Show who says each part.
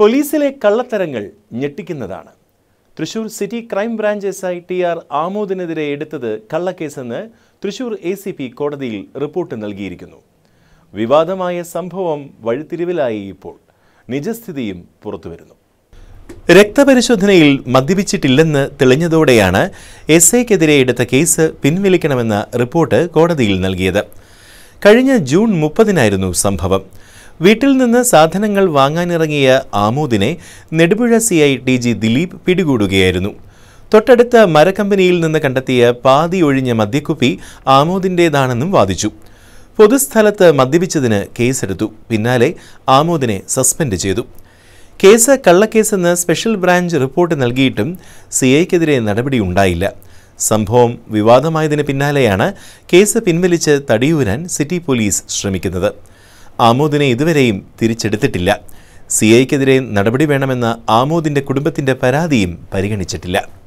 Speaker 1: പോലീസിലെ കള്ളത്തരങ്ങൾ ഞെട്ടിക്കുന്നതാണ് Thrissur city crime branch S I T R ആമോദിനെതിരെ എടുത്തത് കള്ളക്കേസെന്ന് തൃശൂർ എ സി പി കോടതിയിൽ റിപ്പോർട്ട് നൽകിയിരിക്കുന്നു വിവാദമായ സംഭവം വഴിത്തിരിവിലായി ഇപ്പോൾ നിജസ്ഥിതിയും പുറത്തുവരുന്നു രക്തപരിശോധനയിൽ മദ്യപിച്ചിട്ടില്ലെന്ന് തെളിഞ്ഞതോടെയാണ് എസ് ഐക്കെതിരെ എടുത്ത കേസ് പിൻവലിക്കണമെന്ന റിപ്പോർട്ട് കോടതിയിൽ നൽകിയത് കഴിഞ്ഞ ജൂൺ മുപ്പതിനായിരുന്നു സംഭവം വീട്ടിൽ നിന്ന് സാധനങ്ങൾ വാങ്ങാനിറങ്ങിയ ആമോദിനെ Nedupuzha C I T G Dileep പിടികൂടുകയായിരുന്നു തൊട്ടടുത്ത മരക്കമ്പനിയിൽ നിന്ന് കണ്ടെത്തിയ പാതി ഒഴിഞ്ഞ മദ്യക്കുപ്പി ആമോദിൻ്റേതാണെന്നും വാദിച്ചു പൊതുസ്ഥലത്ത് മദ്യപിച്ചതിന് കേസെടുത്തു പിന്നാലെ ആമോദിനെ സസ്പെൻഡ് ചെയ്തു കേസ് കള്ളക്കേസെന്ന് സ്പെഷ്യൽ ബ്രാഞ്ച് റിപ്പോർട്ട് നൽകിയിട്ടും സി ഐക്കെതിരെ നടപടി ഉണ്ടായില്ല സംഭവം വിവാദമായതിന് പിന്നാലെയാണ് കേസ് പിൻവലിച്ച് തടിയൂരാൻ സിറ്റി പോലീസ് ശ്രമിക്കുന്നത് ആമോദിനെ ഇതുവരെയും തിരിച്ചെടുത്തിട്ടില്ല സി ഐക്കെതിരെ നടപടി വേണമെന്ന ആമോദിന്റെ കുടുംബത്തിന്റെ പരാതിയും പരിഗണിച്ചിട്ടില്ല